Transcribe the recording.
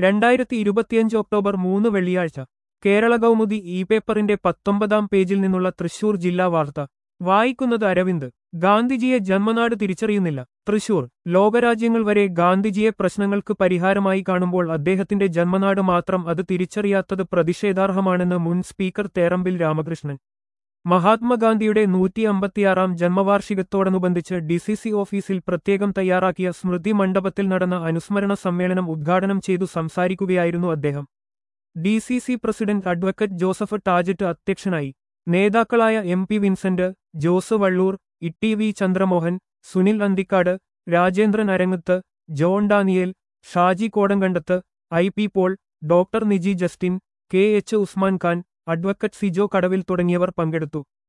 രണ്ടായിരത്തി ഇരുപത്തിയഞ്ച് ഒക്ടോബർ മൂന്ന് വെള്ളിയാഴ്ച കേരള കൗമുദി ഇ പേപ്പറിന്റെ പത്തൊമ്പതാം പേജിൽ നിന്നുള്ള തൃശൂർ ജില്ലാ വാർത്ത വായിക്കുന്നത് അരവിന്ദ് ഗാന്ധിജിയെ ജന്മനാട് തിരിച്ചറിയുന്നില്ല തൃശൂർ ലോകരാജ്യങ്ങൾ വരെ ഗാന്ധിജിയെ പ്രശ്നങ്ങൾക്ക് പരിഹാരമായി കാണുമ്പോൾ അദ്ദേഹത്തിന്റെ ജന്മനാട് മാത്രം അത് തിരിച്ചറിയാത്തത് പ്രതിഷേധാർഹമാണെന്ന് മുൻ സ്പീക്കർ തേറമ്പിൽ രാമകൃഷ്ണൻ മഹാത്മാഗാന്ധിയുടെ നൂറ്റി അമ്പത്തിയാറാം ജന്മവാർഷികത്തോടനുബന്ധിച്ച് ഡിസിസി ഓഫീസിൽ പ്രത്യേകം തയ്യാറാക്കിയ സ്മൃതി മണ്ഡപത്തിൽ നടന്ന അനുസ്മരണ സമ്മേളനം ഉദ്ഘാടനം ചെയ്തു സംസാരിക്കുകയായിരുന്നു അദ്ദേഹം D C C president advocate Joseph Tajet അധ്യക്ഷനായി നേതാക്കളായ M P Vincent Jose Vallur Itty V Chandramohan Sunil Anthikad Rajendran Arangath John Daniel Shaji Kodankandath I P Paul doctor Niji Justin K H Usman Khan advocate Sijo Kadavil തുടങ്ങിയവർ പങ്കെടുത്തു